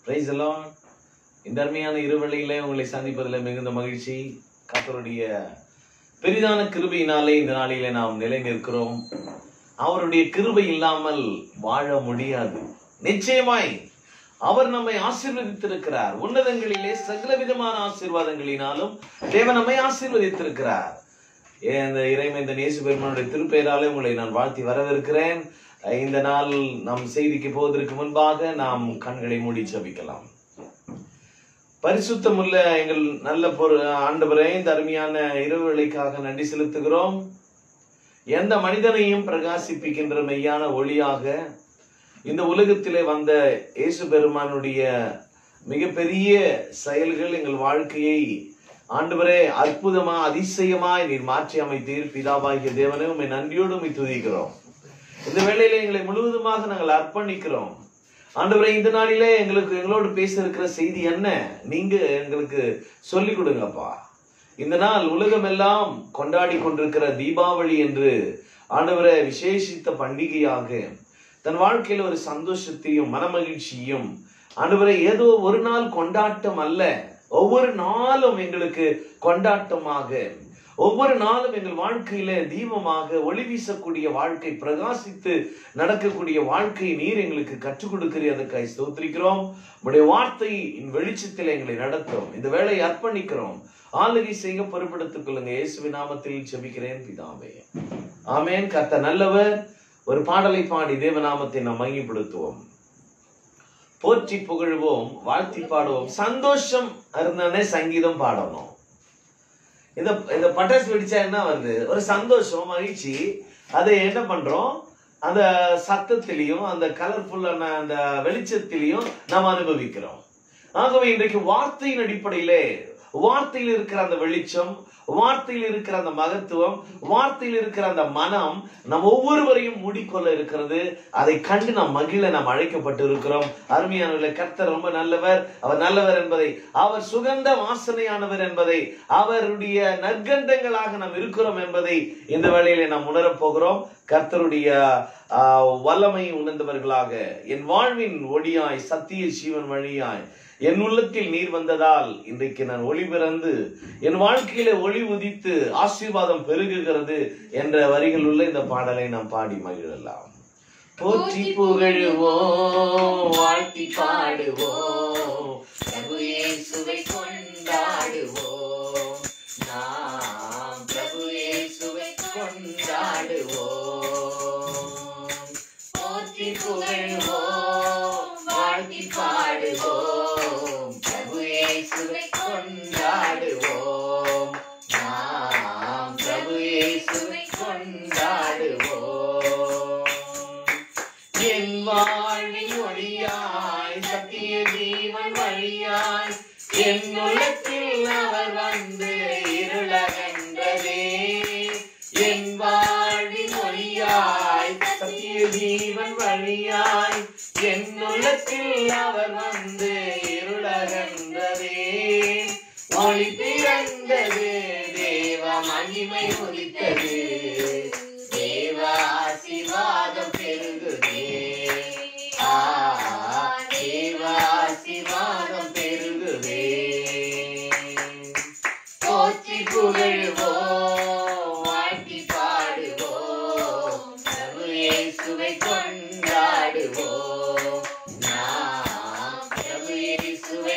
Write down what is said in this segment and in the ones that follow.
Price எல்லாம் இந்த அருமையான இருவழியிலே உங்களை சந்திப்பதில் மிகுந்த மகிழ்ச்சி கர்த்தருடைய பெரிதான கிருபையினாலே இந்த நாளிலே நாம் நிலை நிற்கிறோம் அவருடைய கிருபை இல்லாமல் வாழ முடியாது நிச்சயமாய் அவர் நம்மை ஆசீர்வதித்திருக்கிறார் உன்னதங்களிலே சகல விதமான ஆசீர்வாதங்களினாலும் தேவன் நம்மை ஆசீர்வதித்திருக்கிறார் இந்த இறைமைந்த நேசு பெருமானுடைய திருப்பெயராலே உங்களை நான் வாழ்த்தி வரவிருக்கிறேன் இந்த நாள் நம் செய்திக்கு போவதற்கு முன்பாக நாம் கண்களை மூடி ஜெபிக்கலாம் பரிசுத்தமுள்ள எங்கள் நல்ல பொரு ஆண்டவரே இந்த அருமையான இரவுகளுக்காக நன்றி செலுத்துகிறோம் எந்த மனிதனையும் பிரகாசிப்பிக்கின்ற மெய்யான ஒளியாக இந்த உலகத்திலே வந்த இயேசு பெருமானுடைய மிகப்பெரிய செயல்கள் எங்கள் வாழ்க்கையை ஆண்டவரே அற்புதமா அதிசயமாய் நீர் மாற்றி அமைத்தீர் பிதாவாகிய தேவனே உண்மை நன்றியோடு உண்மை துதிக்கிறோம் இந்த வேளையில எங்களை முழுவதுமாக நாங்கள் அர்ப்பணிக்கிறோம் ஆண்டவரே இந்த நாளிலே எங்களுக்கு எங்களோடு பேச இருக்கிற செய்தி என்ன நீங்க எங்களுக்கு சொல்லிக் கொடுங்கப்பா இந்த நாள் உலகமெல்லாம் கொண்டாடி கொண்டிருக்கிற தீபாவளி என்று ஆண்டவரை விசேஷித்த பண்டிகையாக தன் வாழ்க்கையில ஒரு சந்தோஷத்தையும் மனமகிழ்ச்சியும் ஆண்டவரை ஏதோ ஒரு நாள் கொண்டாட்டம் அல்ல ஒவ்வொரு நாளும் எங்களுக்கு கொண்டாட்டமாக ஒவ்வொரு நாளும் எங்கள் வாழ்க்கையில தீபமாக ஒளி வீசக்கூடிய வாழ்க்கை பிரகாசித்து நடக்கக்கூடிய வாழ்க்கையை நீர் எங்களுக்கு கற்றுக் கொடுக்கிறீர் அதற்காக ஸ்தோத்திரிக்கிறோம் உடைய வார்த்தை வெளிச்சத்தில் எங்களை நடத்தும் இந்த வேலையை அர்ப்பணிக்கிறோம் ஆளுகை செய்ய பொறுப்படுத்திக் கொள்ளுங்க இயேசுவின் நாமத்தில் செபிக்கிறேன் பிதாவே ஆமேன் கர்த்த நல்லவர் ஒரு பாடலை பாடி தேவநாமத்தை நாம் மகிப்படுத்துவோம் போற்றி புகழ்வோம் வாழ்த்தி பாடுவோம் சந்தோஷம் இருந்தானே சங்கீதம் பாடணும் இந்த இந்த பட்டாசு வெடிச்சா என்ன வருது ஒரு சந்தோஷம் மகிழ்ச்சி அதை என்ன பண்றோம் அந்த சத்தத்திலையும் அந்த கலர்ஃபுல்லான அந்த வெளிச்சத்திலையும் நாம் அனுபவிக்கிறோம் ஆகவே இன்றைக்கு வார்த்தையின் அடிப்படையிலே வார்த்தையில் இருக்கிற அந்த வெளிச்சம் வார்த்தையில் இருக்கிற அந்த மகத்துவம் வார்த்தையில் இருக்கிற அந்த மனம் நம் ஒவ்வொருவரையும் மூடிக்கொள்ள இருக்கிறது அதை கண்டு நாம் மகிழ நாம் அழைக்கப்பட்டு இருக்கிறோம் அருமையானவர்களே கர்த்தர் ரொம்ப நல்லவர் அவர் நல்லவர் என்பதை அவர் சுகந்த வாசனையானவர் என்பதை அவருடைய நற்கண்டங்களாக நாம் இருக்கிறோம் என்பதை இந்த வேளையிலே நாம் உணரப் போகிறோம் கர்த்தருடைய வல்லமை உணர்ந்தவர்களாக என் வாழ்வின் ஒளியாய் சத்திய ஜீவன் வழியாய் என் உள்ளத்தில் நீர் வந்ததால் இன்றைக்கு நான் ஒளி பிறந்து என் வாழ்க்கையில ஒளி உதித்து ஆசீர்வாதம் பெருகுகிறது என்ற வரிகள் உள்ள இந்த பாடலை நாம் பாடி மகிழலாம் போற்றி புகழுவோம் வாழ்த்தி பாடுவோம் பிரபு இயேசுவை கொண்டாடுவோம் நாம் பிரபு இயேசுவை கொண்டாடுவோம் போற்றி புகழுவோம் வாழ்த்தி பாடுவோம் பிரபு இயேசுவை கொண்டாடுவோம் நாம் பிரபு இயேசுவை கொண்டாடுவோம் என் வாழ்வின் ஒளியாய் சத்திய ஜீவன் வழியாய் என் உள்ளத்தில் அவர் வந்து இருளகன்றதே என் வாழ்வின் ஒளியாய் சத்திய ஜீவன் வழியாய் என் உள்ளத்தில் அவர் வந்து இருளகன்றதே ஒளி பிறந்தது தேவ மகிமை உதித்தது தேவ ஆசீர்வாதம் பெருகுதே ஆ, தேவ ஆசீர்வாதம் பெருகுதே போற்றி புகழ்வோம் வாழ்த்தி பாடுவோம் பிரபு இயேசுவை கொண்டாடுவோம் நாம் பிரபு இயேசுவை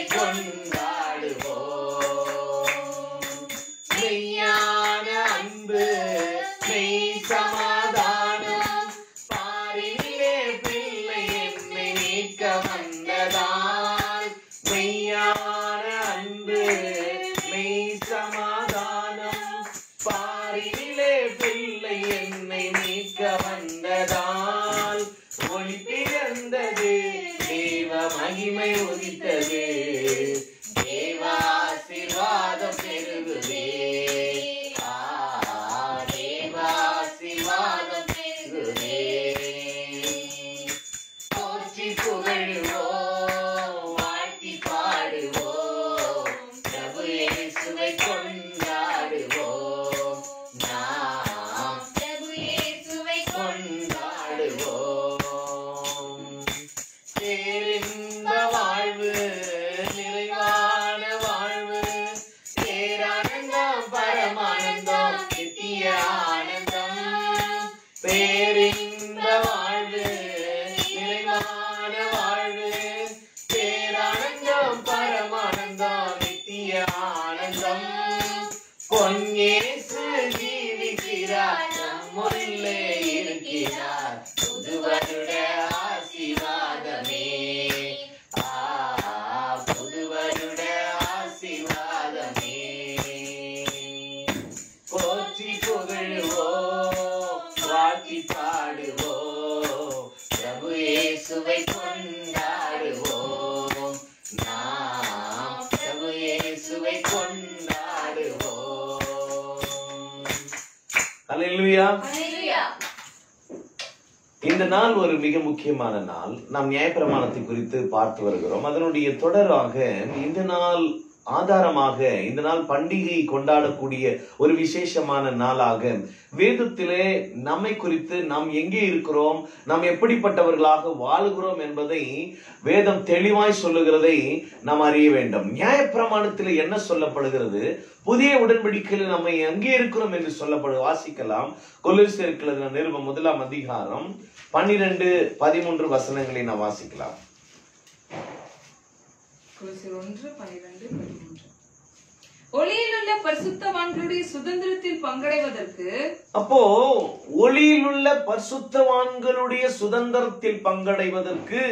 கொண்டாடுவோம் மெய்யான அன்பு மெய் சமாதானம் பாரிலே பிள்ளை என்னை நீக்க வந்ததால் மெய்யான அன்பு மெய் சமாதானம் பாரிலே பிள்ளை என்னை நீக்க வந்ததால் ஒளி பிறந்தது தேவ மகிமை உதித்தது தேவ ஆசீர்வாதம் பெருகுதே ஆ, தேவ ஆசீர்வாதம் பெருகுதே போற்றி புகழ்வோம் வாழ்த்தி பாடுவோம் பிரபு இயேசுவை கொண்டாடுவோம் நாம் பிரபு இயேசுவை கொண்டாடுவோம் பேரின்ப வாழ்வு அல்லேலூயா Hallelujah. இந்த நாள் ஒரு மிக முக்கியமான நாள் நாம் நியாயப்பிரமாணத்தை குறித்து பார்த்து வருகிறோம் அதனுடைய தொடராக இந்த நாள் ஆதாரமாக இந்த நாள் பண்டிகை கொண்டாடக்கூடிய ஒரு விசேஷமான நாளாக வேதத்திலே நம்மை குறித்து நாம் எங்கே இருக்கிறோம் நாம் எப்படிப்பட்டவர்களாக வாழுகிறோம் என்பதை வேதம் தெளிவாய் சொல்லுகிறதை நாம் அறிய வேண்டும் நியாயப்பிரமாணத்தில் என்ன சொல்லப்படுகிறது புதிய உடன்படிக்கையில் நம்ம எங்கே இருக்கிறோம் என்று சொல்லப்படு வாசிக்கலாம் கொலுசிருக்கிறது நிருபம் முதலாம் அதிகாரம் பன்னிரண்டு பதிமூன்று வசனங்களை நாம் வாசிக்கலாம் கொலோசியர் ஒன்று பனிரெண்டு பதிமூன்று ஒளியிலுள்ள பரிசுத்தவான்களுடைய சுதந்திரத்தில் பங்கடைவதற்கு அப்போ ஒளியிலுள்ள பரிசுத்தவான்களுடைய சுதந்திரத்தில் பங்கடைவதற்கு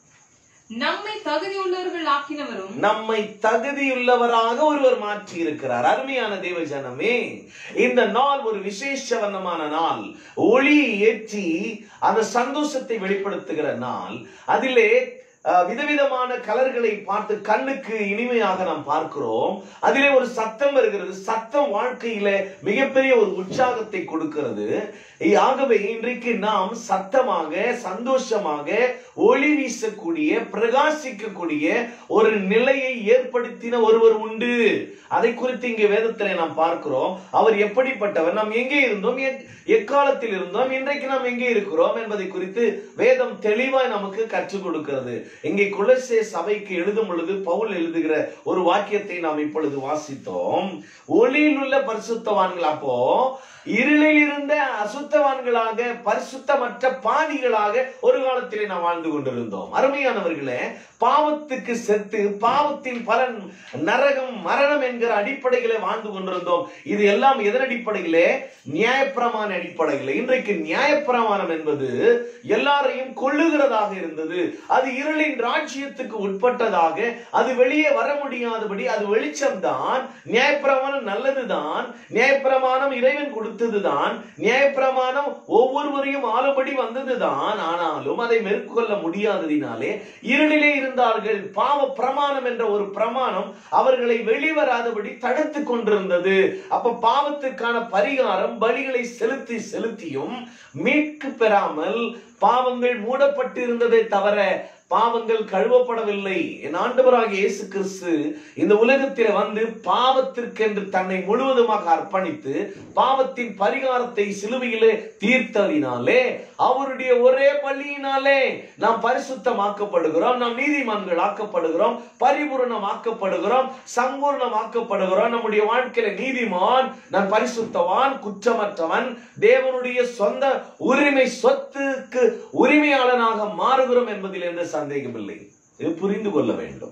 நம்மை தகுதியுள்ளவர்கள் ஆக்கினவரும் நம்மை தகுதியுள்ளவராக ஒருவர் மாற்றி இருக்கிறார் அருமையான தேவ ஜனமே இந்த நாள் ஒரு விசேஷவனமான நாள் ஒளி ஏற்றி அந்த சந்தோஷத்தை வெளிப்படுத்துகிற நாள் அதிலே அஹ், விதவிதமான கலர்களை பார்த்து கண்ணுக்கு இனிமையாக நாம் பார்க்கிறோம் அதிலே ஒரு சத்தம் வருகிறது சத்தம் வாழ்க்கையில மிகப்பெரிய ஒரு உற்சாகத்தை கொடுக்கிறது ஆகவே இன்றைக்கு நாம் சத்தமாக சந்தோஷமாக ஒளி வீசக்கூடிய பிரகாசிக்கக்கூடிய ஒரு நிலையை ஏற்படுத்தின ஒருவர் உண்டு அதை குறித்து இங்கே வேதத்திலே நாம் பார்க்கிறோம் அவர் எப்படிப்பட்டவர் நாம் எங்கே இருந்தோம் எக்- எக்காலத்தில் இருந்தோம் இன்றைக்கு நாம் எங்கே இருக்கிறோம் என்பதை குறித்து வேதம் தெளிவாய் நமக்கு கற்றுக் கொடுக்கிறது இங்கே குலசே சபைக்கு எழுதும் பொழுது பவுல் எழுதுகிற ஒரு வாக்கியத்தை நாம் இப்பொழுது வாசித்தோம் ஒளியில் உள்ள பரிசுத்தவான்கள் அப்போ இருளில் இருந்த அசுத்தவான்களாக பரிசுத்தமற்ற பாவிகளாக ஒரு காலத்திலே நாம் வாழ்ந்து கொண்டிருந்தோம் அருமையானவர்களே பாவத்துக்கு செத்து பாவத்தின் பலன் நரகம் மரணம் என்கிற அடிப்படையிலே வாழ்ந்து கொண்டிருந்தோம் இது எல்லாம் எதன் அடிப்படையிலே நியாயப்பிரமாண அடிப்படையிலே இன்றைக்கு நியாயப்பிரமாணம் என்பது எல்லாரையும் கொள்ளுகிறதாக இருந்தது அது இருளின் ராஜ்யத்துக்கு உட்பட்டதாக அது வெளியே வர முடியாதபடி அது வெளிச்சம்தான் நியாயப்பிரமாணம் நல்லதுதான் நியாயப்பிரமாணம் இறைவன் கொடுத்ததுதான் நியாயப்பிரமாணம் ஒவ்வொருவரையும் ஆளுபடி வந்ததுதான் ஆனாலும் அதை மேற்கொள்ள முடியாததினாலே இருளிலே இருந்தார்கள் பாவ பிரமாணம் என்ற ஒரு பிரமாணம் அவர்களை வெளிவராதபடி தடுத்து கொண்டிருந்தது அப்ப பாவத்துக்கான பரிகாரம் பலிகளை செலுத்தி செலுத்தியும் மீட்கு பெறாமல் பாவங்கள் மூடப்பட்டிருந்ததை தவிர பாவங்கள் கழுவப்படவில்லை என் ஆண்டவராகிய இயேசு கிறிஸ்து இந்த உலகத்தில் வந்து பாவத்திற்கென்று தன்னை முழுவதுமாக அர்ப்பணித்து பாவத்தின் பரிகாரத்தை சிலுவையிலே தீர்த்ததினாலே அவருடைய ஒரே பள்ளியினாலே நாம் பரிசுத்தமாக்கப்படுகிறோம் நாம் நீதிமான்கள் ஆக்கப்படுகிறோம் பரிபூரணம் ஆக்கப்படுகிறோம் சம்பூர்ணம் ஆக்கப்படுகிறோம் நம்முடைய வாழ்க்கையில நீதிமான் நான் பரிசுத்தவான் குற்றமற்றவன் தேவனுடைய சொந்த உரிமை சொத்துக்கு உரிமையாளனாக மாறுகிறோம் என்பதில் எந்த சந்தேகமில்லை இது புரிந்து கொள்ள வேண்டும்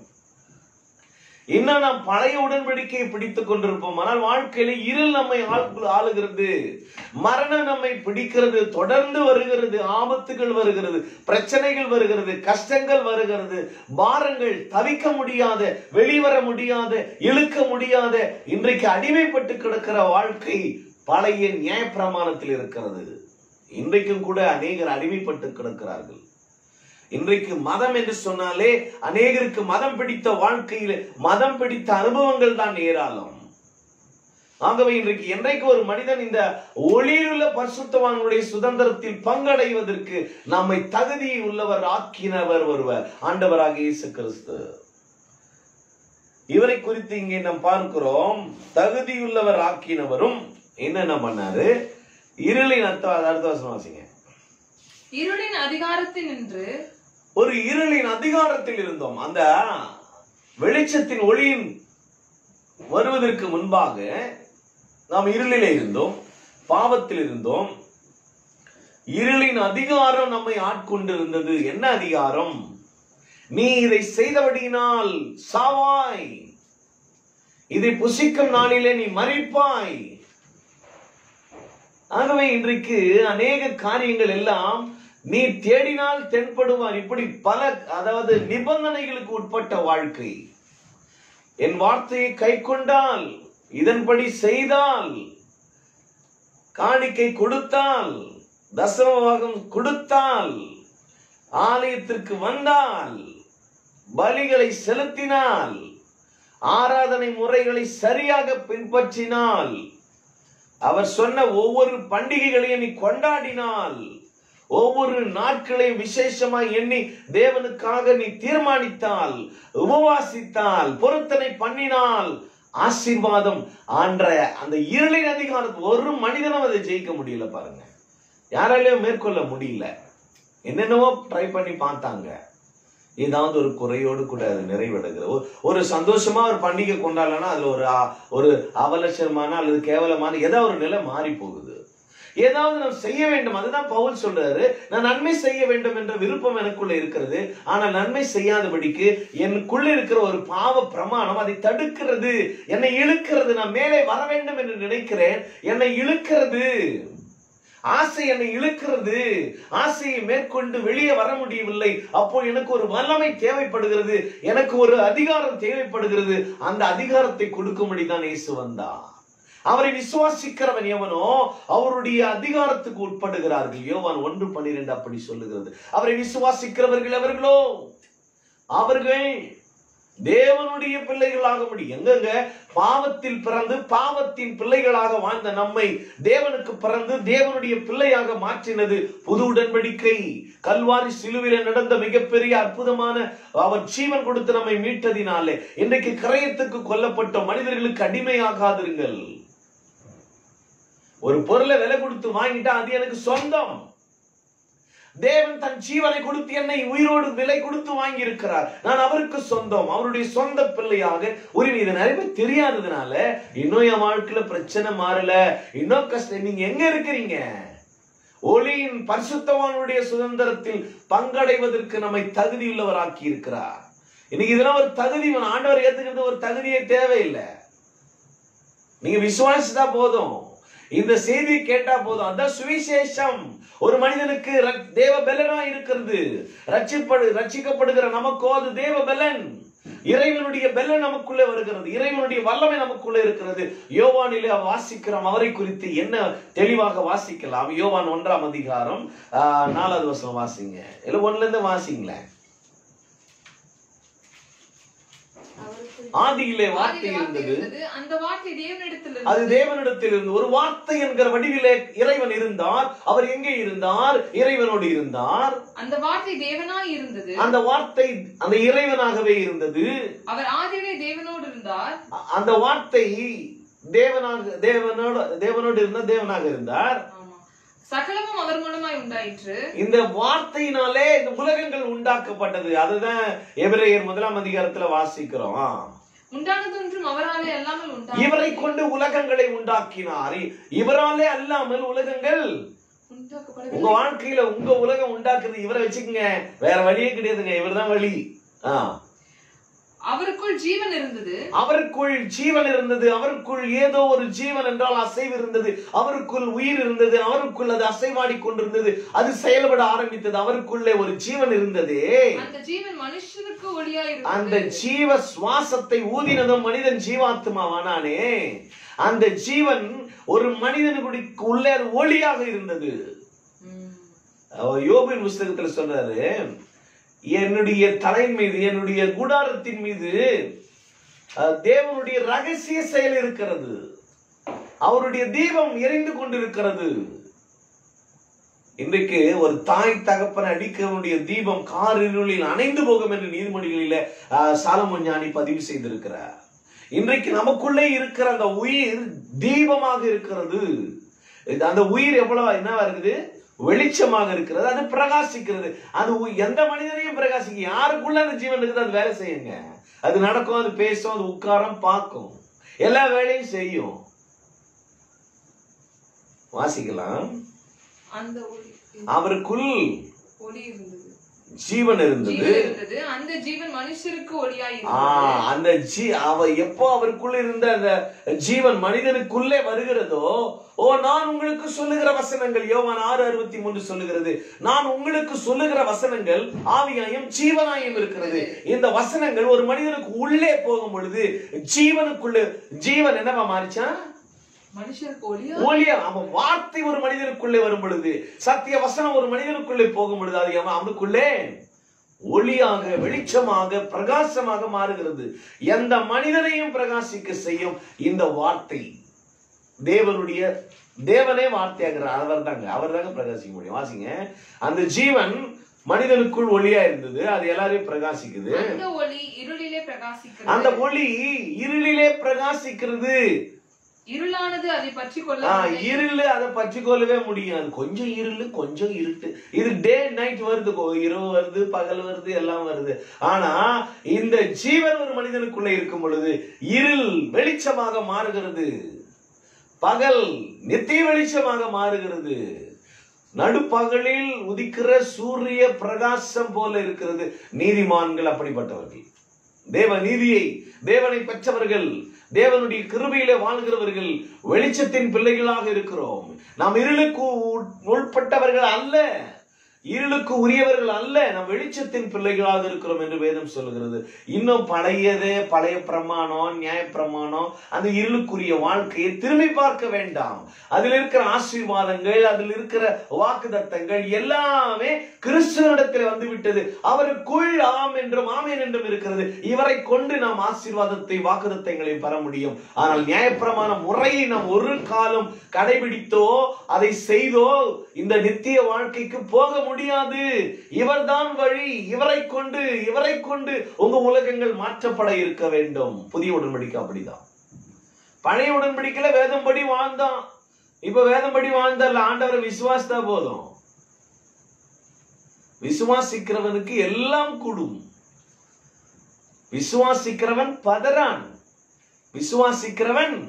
இன்னும் நாம் பழைய உடன்படிக்கையை பிடித்துக் கொண்டிருப்போம் ஆனால் வாழ்க்கையில இருள் நம்மை ஆள்- ஆளுகிறது மரணம் நம்மை பிடிக்கிறது தொடர்ந்து வருகிறது ஆபத்துகள் வருகிறது பிரச்சனைகள் வருகிறது கஷ்டங்கள் வருகிறது பாரங்கள் தவிக்க முடியாத வெளிவர முடியாத இழுக்க முடியாத இன்றைக்கு அடிமைப்பட்டு கிடக்கிற வாழ்க்கை பழைய நியாயப்பிரமாணத்தில் இருக்கிறது இன்றைக்கும் கூட அநேகர் அடிமைப்பட்டு கிடக்கிறார்கள் இன்றைக்கு மதம் என்று சொன்னாலே அநேகருக்கு மதம் பிடித்த வாழ்க்கையில மதம் பிடித்த அனுபவங்கள் தான் ஏராளம் ஆகவே இன்றைக்கு என்றைக்கு ஒரு மனிதன் இந்த ஒளியிலுள்ள பரிசுத்தவான்களுடைய சுதந்திரத்தில் பங்கடைவதற்கு நம்மை தகுதி உள்ளவர் ஆக்கினவர் ஒருவர் ஆண்டவராக இயேசு கிறிஸ்து இவரை குறித்து இங்கே நாம் பார்க்கிறோம் தகுதியுள்ளவர் ஆக்கினவரும் என்னென்ன பண்ணாரு இருளின் அர்த்த அடுத்த வசனம் வாசிங்க இருளின் அதிகாரத்தில் நின்று ஒரு இருளின் அதிகாரத்தில் இருந்தோம் அந்த வெளிச்சத்தின் ஒளியின் வருவதற்கு முன்பாக நாம் இருளிலே இருந்தோம் பாவத்தில் இருந்தோம் இருளின் அதிகாரம் நம்மை ஆட்கொண்டிருந்தது என்ன அதிகாரம் நீ இதை செய்தபடியினால் சாவாய் இதை புசிக்கும் நாளிலே நீ மறிப்பாய் ஆகவே இன்றைக்கு அநேக காரியங்கள் எல்லாம் நீ தேடினால் தென்படுவார் இப்படி பல அதாவது நிபந்தனைகளுக்கு உட்பட்ட வாழ்க்கை என் வார்த்தையை கை கொண்டால் இதன்படி செய்தால் காணிக்கை கொடுத்தால் தசமபாகம் கொடுத்தால் ஆலயத்திற்கு வந்தால் பலிகளை செலுத்தினால் ஆராதனை முறைகளை சரியாக பின்பற்றினால் அவர் சொன்ன ஒவ்வொரு பண்டிகைகளையும் நீ கொண்டாடினால் ஒவ்வொரு நாட்களையும் விசேஷமா எண்ணி தேவனுக்காக நீ தீர்மானித்தால் உபவாசித்தால் பொருத்தனை பண்ணினால் ஆசீர்வாதம் ஆன்ற அந்த இருளின் அதிகாரத்தை ஒரு மனிதனும் அதை ஜெயிக்க முடியல பாருங்க யாராலையும் மேற்கொள்ள முடியல என்னென்னவோ ட்ரை பண்ணி பார்த்தாங்க ஏதாவது ஒரு குறையோடு கூட அது நிறைவடைகிறது ஒரு- ஒரு சந்தோஷமா ஒரு பண்டிகை கொண்டாடலன்னா அதுல ஒரு ஆ- ஒரு அவலட்சணமான அல்லது கேவலமான ஏதாவது ஒரு நிலை மாறி போகுது ஏதாவது நான் செய்ய வேண்டும் அதுதான் பவுல் சொல்றாரு நான் நன்மை செய்ய வேண்டும் என்ற விருப்பம் எனக்குள்ள இருக்கிறது ஆனால் நன்மை செய்யாதபடிக்கு எனக்குள்ள இருக்கிற ஒரு பாவ பிரமாணம் அதை தடுக்கிறது என்னை இழுக்கிறது நான் மேலே வர வேண்டும் என்று நினைக்கிறேன் என்னை இழுக்கிறது ஆசை என்னை இழுக்கிறது ஆசையை மேற்கொண்டு வெளியே வர முடியவில்லை அப்போ எனக்கு ஒரு வல்லமை தேவைப்படுகிறது எனக்கு ஒரு அதிகாரம் தேவைப்படுகிறது அந்த அதிகாரத்தை கொடுக்கும்படி தான் இயேசு வந்தார் அவரை விசுவாசிக்கிறவன் எவனோ அவருடைய அதிகாரத்துக்கு உட்படுகிறார்கள் யோவான் ஒன்று பன்னிரெண்டு அப்படி சொல்லுகிறது அவரை விசுவாசிக்கிறவர்கள் எவர்களோ அவர்கள் தேவனுடைய பிள்ளைகளாக முடியும் எங்கெங்க பாவத்தில் பிறந்து பாவத்தின் பிள்ளைகளாக வாழ்ந்த நம்மை தேவனுக்கு பிறந்து தேவனுடைய பிள்ளையாக மாற்றினது புது உடன்படிக்கை கல்வாரி சிலுவில நடந்த மிகப்பெரிய அற்புதமான அவர் ஜீவன் கொடுத்து நம்மை மீட்டதினாலே இன்றைக்கு கிரயத்துக்கு கொல்லப்பட்ட மனிதர்களுக்கு அடிமையாகாதிருங்கள் ஒரு பொருளை விலை கொடுத்து வாங்கிட்டா அது எனக்கு சொந்தம் தேவன் தன் ஜீவனை கொடுத்து என்னை உயிரோடு விலை கொடுத்து வாங்கி இருக்கிறார் நான் அவருக்கு சொந்தம் அவருடைய சொந்த பிள்ளையாக உரிமை இது நிறைய பேர் தெரியாததுனால இன்னும் என் வாழ்க்கையில பிரச்சனை மாறல இன்னும் கஷ்டம் நீங்க எங்க இருக்கிறீங்க ஒளியின் பரிசுத்தவானுடைய சுதந்திரத்தில் பங்கடைவதற்கு நம்மை தகுதியுள்ளவராக்கி இருக்கிறார் இன்னைக்கு இதெல்லாம் ஒரு தகுதி வேணும். ஆண்டவர் ஏத்துக்கிறது ஒரு தகுதியே தேவையில்லை நீங்க விசுவாசித்தா போதும் இந்த செய்தி கேட்டா போதும் அதான் சுவிசேஷம் ஒரு மனிதனுக்கு ர- தேவ பலனா இருக்கிறது ரட்சிப்படு ரட்சிக்கப்படுகிற நமக்கோ அது தேவ பலன் இறைவனுடைய பெலன் நமக்குள்ளே வருகிறது இறைவனுடைய வல்லமை நமக்குள்ளே இருக்கிறது யோவானிலே வாசிக்கிறோம் அவரை குறித்து என்ன தெளிவாக வாசிக்கலாம் யோவான் ஒன்றாம் அதிகாரம் ஆஹ், நாலாவது வருஷம் வாசிங்க இல்ல ஒண்ணுல இருந்து வாசிங்களேன் ஆதியிலே வார்த்தை ஆதியிலே வார்த்தை இருந்தது இருந்தது அந்த வார்த்தை தேவனிடத்தில் அது இருந்தது தேவனிடத்தில் இருந்து ஒரு வார்த்தை என்கிற வடிவிலே இறைவன் இருந்தார் அவர் எங்கே இருந்தார் இறைவனோடு இருந்தார் அந்த வார்த்தை தேவனாய் இருந்தது அந்த வார்த்தை அந்த இறைவனாகவே இருந்தது அவர் ஆதியிலே தேவனோடு இருந்தார் அ- அந்த வார்த்தை தேவனாக தேவனோடு தேவனோடு இருந்த தேவனாக இருந்தார் ஆமா சகலமும் அவர் மூலமாய் உண்டாயிற்று இந்த வார்த்தையினாலே இந்த உலகங்கள் உண்டாக்கப்பட்டது அதுதான் எபிரேயர் முதலாம் அதிகாரத்துல வாசிக்கிறோம் உண்டானதொன்றும் அவராலே அல்லாமல் உண்டா இவரை கொண்டு உலகங்களை உண்டாக்கினார் இ- இவராலே அல்லாமல் உலகங்கள் உண்டாக்கப்படவில்லை உங்க வாழ்க்கையில உங்க உலகம் உண்டாக்குறது இவரை வச்சுக்கோங்க வேற வழியே கிடையாதுங்க இவர்தான் வழி ஆ. அவருக்குள் ஜீவன் இருந்தது அவருக்குள் ஜீவன் இருந்தது அவருக்குள் ஏதோ ஒரு ஜீவன் என்றால் அசைவு இருந்தது அவருக்குள் உயிர் இருந்தது அவருக்குள் அது அசைவாடி கொண்டிருந்தது அது செயல்பட ஆரம்பித்தது அவருக்குள்ளே ஒரு ஜீவன் இருந்ததே அந்த ஜீவன் மனுஷனுக்கு ஒளியாய் அந்த இருந்தது ஜீவ சுவாசத்தை ஊதினதும் மனிதன் ஜீவாத்மாவானானே அந்த ஜீவன் ஒரு மனிதனுக்கு உள்ளே அது ஒளியாக இருந்தது ம். அவர் யோபின் புஸ்தகத்துல சொல்றாரு என்னுடைய தலை மீது என்னுடைய கூடாரத்தின் மீது அஹ், தேவனுடைய ரகசிய செயல் இருக்கிறது அவருடைய தீபம் எரிந்து கொண்டிருக்கிறது இன்றைக்கு ஒரு தாய் தகப்பன் அடிக்கவனுடைய தீபம் கார் இருளில் அணைந்து போகும் என்று நீதிமொழிகளில அஹ், சாலமோன் ஞானி பதிவு செய்திருக்கிறார் இன்றைக்கு நமக்குள்ளே இருக்கிற அந்த உயிர் தீபமாக இருக்கிறது இது அந்த உயிர் எவ்வளவு என்னவா இருக்குது வெளிச்சமாக இருக்கிறது அது பிரகாசிக்கிறது அது உ- எந்த மனிதனையும் பிரகாசிக்க யாருக்குள்ள அந்த ஜீவன் இருக்குது அது வேலை செய்யுங்க அது நடக்கும் அது பேசும் அது உட்காரம் பார்க்கும் எல்லா வேலையும் செய்யும் வாசிக்கலாம் அந்த ஒளி அவருக்குள் ஒளி இருந்தது ஜீவன் இருந்தது ஜீவன் இருந்தது அந்த ஜீவன் மனுஷருக்கு ஒளியாய் ஆ, இருந்தது அந்த ஜீ அவ எப்போ அவருக்குள்ள இருந்த அந்த ஜீவன் மனிதனுக்குள்ளே வருகிறதோ ஓ நான் உங்களுக்கு சொல்லுகிற வசனங்கள் யோவான் ஆறு அறுபத்தி மூன்று சொல்லுகிறது நான் உங்களுக்கு சொல்லுகிற வசனங்கள் ஆவியாயும் ஜீவனாயும் இருக்கிறது இந்த வசனங்கள் ஒரு மனிதனுக்கு உள்ளே போகும் பொழுது ஜீவனுக்குள்ள ஜீவன் என்னவா மாறிச்சா மனுஷருக்கு ஒளியா ஒளியா அவன் வார்த்தை ஒரு மனிதனுக்குள்ளே வரும் பொழுது சத்திய வசனம் ஒரு மனிதனுக்குள்ளே போகும் பொழுது அது அவன் அவனுக்குள்ளே ஒளியாக வெளிச்சமாக பிரகாசமாக மாறுகிறது எந்த மனிதனையும் பிரகாசிக்க செய்யும் இந்த வார்த்தை தேவனுடைய தேவனே வார்த்தையாகிறார் அவர் தாங்க அவர் தாங்க பிரகாசிக்க முடியும் வாசிங்க அந்த ஜீவன் மனிதனுக்குள் ஒளியா இருந்தது அது எல்லாரையும் பிரகாசிக்குது அந்த ஒளி இருளிலே பிரகாசிக்கிறது அந்த ஒளி இருளிலே பிரகாசிக்கிறது இருளானது அதை பற்றி ஆ, கொள்ள இருளு அதை பற்றி கொள்ளவே முடியாது கொஞ்சம் இருளு கொஞ்சம் இருட்டு இது டே நைட் வருது கோ- இரவு வருது பகல் வருது எல்லாம் வருது ஆனா இந்த ஜீவன் ஒரு மனிதனுக்குள்ள இருக்கும் பொழுது இருள் வெளிச்சமாக மாறுகிறது பகல் நித்திய வெளிச்சமாக மாறுகிறது நடுப்பகலில் உதிக்கிற சூரிய பிரகாசம் போல இருக்கிறது நீதிமான்கள் அப்படிப்பட்டவர்கள் தேவ நீதியை தேவனை பெற்றவர்கள் தேவனுடைய கிருபையிலே வாழ்கிறவர்கள் வெளிச்சத்தின் பிள்ளைகளாக இருக்கிறோம் நாம் இருளுக்கு உட்- உட்பட்டவர்கள் அல்ல இருளுக்கு உரியவர்கள் அல்ல நாம் வெளிச்சத்தின் பிள்ளைகளாக இருக்கிறோம் என்று வேதம் சொல்கிறது இன்னும் பழையதே பழைய பிரமாணம் நியாய பிரமாணம் அந்த இருளுக்குரிய வாழ்க்கையை திரும்பி பார்க்க வேண்டாம் அதில் இருக்கிற ஆசீர்வாதங்கள் அதில் இருக்கிற வாக்குதத்தங்கள் எல்லாமே கிறிஸ்துவனிடத்தில் வந்து விட்டது அவருக்குள் ஆம் என்றும் ஆமேன் என்றும் இருக்கிறது இவரை கொண்டு நாம் ஆசீர்வாதத்தை வாக்குதத்தங்களை பெற முடியும் ஆனால் நியாயப்பிரமாண முறையை நாம் ஒரு காலம் கடைபிடித்தோ அதை செய்தோ இந்த நித்திய வாழ்க்கைக்கு போக முடியாது இவர்தான் வழி இவரை கொண்டு இவரை கொண்டு உங்க உலகங்கள் மாற்றப்பட இருக்க வேண்டும் புதிய உடன்படிக்கை அப்படிதான் பழைய உடன்படிக்கையில வேதம்படி வாழ்ந்தான் இப்ப வேதம்படி வாழ்ந்தல்ல ஆண்டவரை விசுவாசித்தா போதும் விசுவாசிக்கிறவனுக்கு எல்லாம் கூடும் விசுவாசிக்கிறவன் பதறான் விசுவாசிக்கிறவன்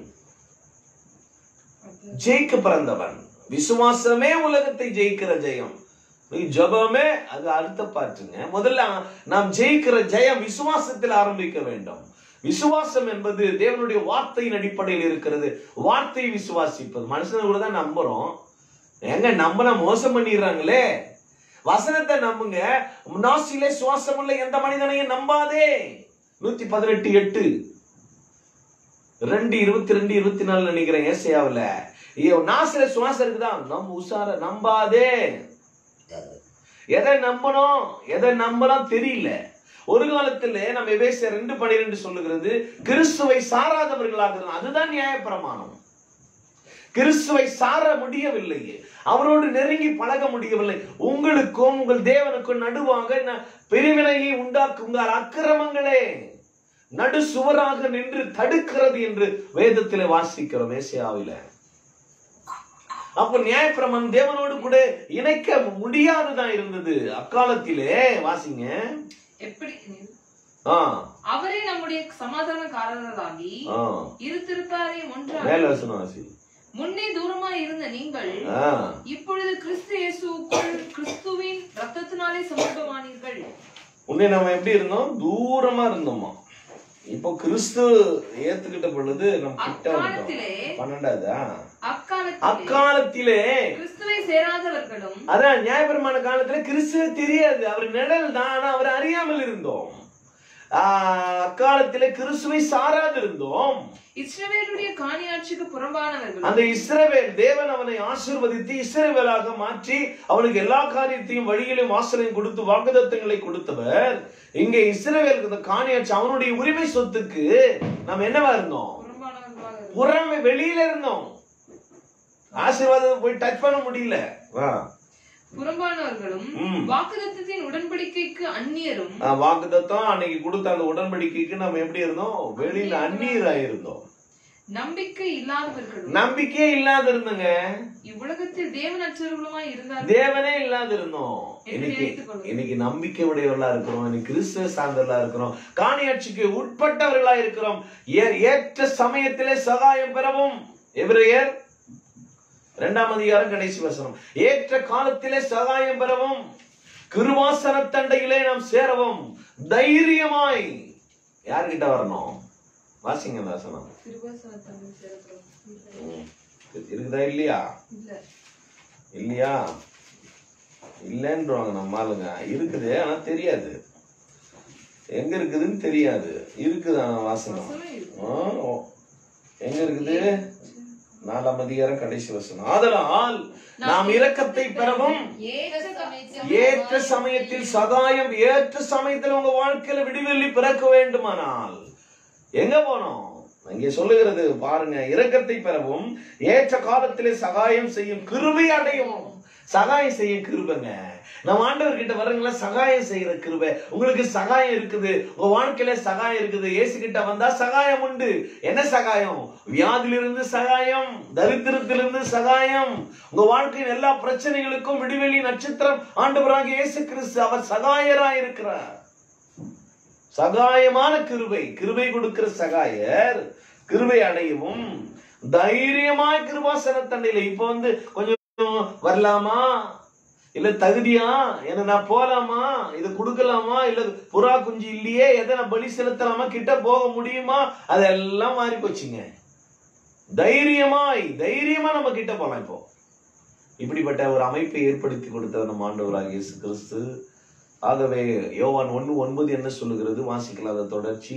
ஜெயிக்க பிறந்தவன் விசுவாசமே உலகத்தை ஜெயிக்கிற ஜெயம் நீ ஜபமே அது அடுத்த பாட்டுங்க முதல்ல நாம் ஜெயிக்கிற ஜெயம் விசுவாசத்தில் ஆரம்பிக்க வேண்டும் விசுவாசம் என்பது தேவனுடைய வார்த்தையின் அடிப்படையில் இருக்கிறது வார்த்தையை விசுவாசிப்பது மனுஷனை கூட தான் நம்புறோம் எங்க நம்பினா மோசம் பண்ணிடுறாங்களே வசனத்தை நம்புங்க நாசிலே சுவாசம் உள்ள எந்த மனிதனையும் நம்பாதே நூத்தி பதினெட்டு எட்டு ரெண்டு இருபத்தி ரெண்டு இருபத்தி நாலு நினைக்கிறேன் ஏசையாவில் ஐயோ நாசில சுவாசம் இருக்குதான் நம்ம உஷார நம்பாதே எதை நம்பணும் எதை நம்பலாம் தெரியல ஒரு காலத்துல நம்ம எபேசியர் ரெண்டு பனிரெண்டு சொல்லுகிறது கிறிஸ்துவை சாராதவர்களாக இருந்தாங்க. அதுதான் நியாயப்பிரமாணம் கிறிஸ்துவை சார முடியவில்லை அவரோடு நெருங்கி பழக முடியவில்லை உங்களுக்கும் உங்கள் தேவனுக்கும் நடுவாக ந- பிரிவினையை உண்டாக்கும் உங்கள் அக்கிரமங்களே நடு சுவராக நின்று தடுக்கிறது என்று வேதத்திலே வாசிக்கிறோம் ஏசியாவில அப்ப நியாயப்பிரமன் தேவனோடு கூட இணைக்க முடியாதுதான் இருந்தது அக்காலத்திலே வாசிங்க எப்படி ஆ அவரே நம்முடைய சமாதானக்காரராகி ஆ இரு திருப்பாரை ஒன்றாக மேல வசனம் வாசி முன்னே தூரமா இருந்த நீங்கள் ஆ இப்பொழுது கிறிஸ்து இயேசுவுக்குள் கிறிஸ்துவின் ரத்தத்தினாலே சமூகமானீர்கள் முன்னே நம்ம எப்படி இருந்தோம் தூரமா இருந்தோமா இப்போ கிறிஸ்து ஏத்துக்கிட்ட பொழுது நம்ம கிட்ட வந்துட்டோம் அக்காலத்திலே பன்னெண்டாவதா அக்காலத்திலே அக்காலத்திலே கிறிஸ்துவை சேராதவர்களும் அதான் நியாயபிரமாண காலத்துல கிறிஸ்துவ தெரியாது அவர் நிழல் தான் ஆனா அவர் அறியாமல் இருந்தோம் ஆஹ் அக்காலத்திலே கிறிஸ்துவை சாராது இருந்தோம் இஸ்ரவேலுடைய காணியாட்சிக்கு புறம்பானவர்களும் அந்த இஸ்ரவேல் தேவன் அவனை ஆசீர்வதித்து இஸ்ரவேலாக மாற்றி அவனுக்கு எல்லா காரியத்தையும் வழியிலும் வாசலையும் கொடுத்து வாக்குதத்தங்களை கொடுத்தவர் இங்கே இஸ்ரவேலுக்கு இந்த காணியாட்சி அவனுடைய உரிமை சொத்துக்கு நாம் என்னவா இருந்தோம் புறம்பானவர்களாக இருந்தோம். புறமே வெளியில இருந்தோம் ஆசீர்வாதம் போய் டச் பண்ண முடியல வா புறம்பானவர்களும் ம். வாக்குதத்தத்தின் உடன்படிக்கைக்கு அந்நியரும் வாக்குதத்தம் அன்னைக்கு கொடுத்த அந்த உடன்படிக்கைக்கு நம்ம எப்படி இருந்தோம் வெளியில அந்நீரா இருந்தோம் நம்பிக்கை இல்லாதவர்களும் நம்பிக்கையே இல்லாத இருந்தங்க இவ்வுலகத்தில் தேவனற்றவர்களுமாய் இருந்தார்கள் தேவனே இல்லாத இருந்தோம் என்று இன்னைக்கு நினைத்துக் கொள்ளுங்கள். இன்னைக்கு நம்பிக்கை உடையவர்களா இருக்கிறோம் இன்னைக்கு கிறிஸ்துவ சார்ந்தவர்களா இருக்கிறோம் காணியாட்சிக்கு உட்பட்டவர்களா இருக்கிறோம் ஏ- ஏற்ற சமயத்திலே சகாயம் பெறவும் எபிரேயர் இரண்டாம் அதிகாரம் கடைசி வசனம் ஏற்ற காலத்திலே சகாயம் பெறவும் கிருவாசன தண்டையிலே நாம் சேரவும் தைரியமாய் யார்கிட்ட வரணும் வாசிங்க அந்த வசனம் திருவசனத்தமிழ் சிறப்பு. ம். இருக்குதா இல்லையா இல்ல இல்லையா இல்லைன்றவாங்க நம்ம ஆளுங்க இருக்குது ஆனா தெரியாது எங்க இருக்குதுன்னு தெரியாது இருக்குது ஆனா வாசனம் வசனம் இருக்கு. ஆ, ஓ. எங்க இருக்குது நாலாம் அதிகாரம் கடைசி வசனம் ஆதலால் நாம் இரக்கத்தை பெறவும் ஏற்ற சமயத்தில் சகாயம் ஏற்ற சமயத்தில் உங்க வாழ்க்கையில விடிவெள்ளி பிறக்க வேண்டுமானால் எங்க போனோம் அங்கே சொல்லுகிறது பாருங்க இரக்கத்தை பெறவும் ஏற்ற காலத்திலே சகாயம் செய்யும் கிருபை அடையவும் சகாயம் செய்யும் கிருபைங்க நம்ம ஆண்டவர் கிட்ட வர்றீங்களா சகாயம் செய்யற கிருபை உங்களுக்கு சகாயம் இருக்குது உங்க வாழ்க்கையில சகாயம் இருக்குது இயேசு கிட்ட வந்தா சகாயம் உண்டு என்ன சகாயம் வியாதியிலிருந்து சகாயம் தரித்திரத்திலிருந்து சகாயம் உங்க வாழ்க்கையின் எல்லா பிரச்சனைகளுக்கும் விடுவெளி நட்சத்திரம் ஆண்டவராக இயேசு கிறிஸ்து அவர் சகாயராய் இருக்கிறார் சகாயமான கிருபை கிருபை கொடுக்கிற சகாயர் கிருபை அடையவும் தைரியமாய் கிருபாசன தண்டையில இப்ப வந்து கொஞ்சம் வரலாமா இல்ல தகுதியா என்ன நான் போலாமா இது கொடுக்கலாமா இல்ல புறா குஞ்சு இல்லையே எதை நான் பலி செலுத்தலாமா கிட்ட போக முடியுமா அதெல்லாம் மாறி போச்சுங்க தைரியமாய் தைரியமா நம்ம கிட்ட போலாம் இப்போ இப்படிப்பட்ட ஒரு அமைப்பை ஏற்படுத்தி கொடுத்தவர் நம்ம ஆண்டவராக இயேசு கிறிஸ்து ஆகவே யோவான் ஒண்ணு ஒன்பது என்ன சொல்லுகிறது வாசிக்கலாம் அந்த தொடர்ச்சி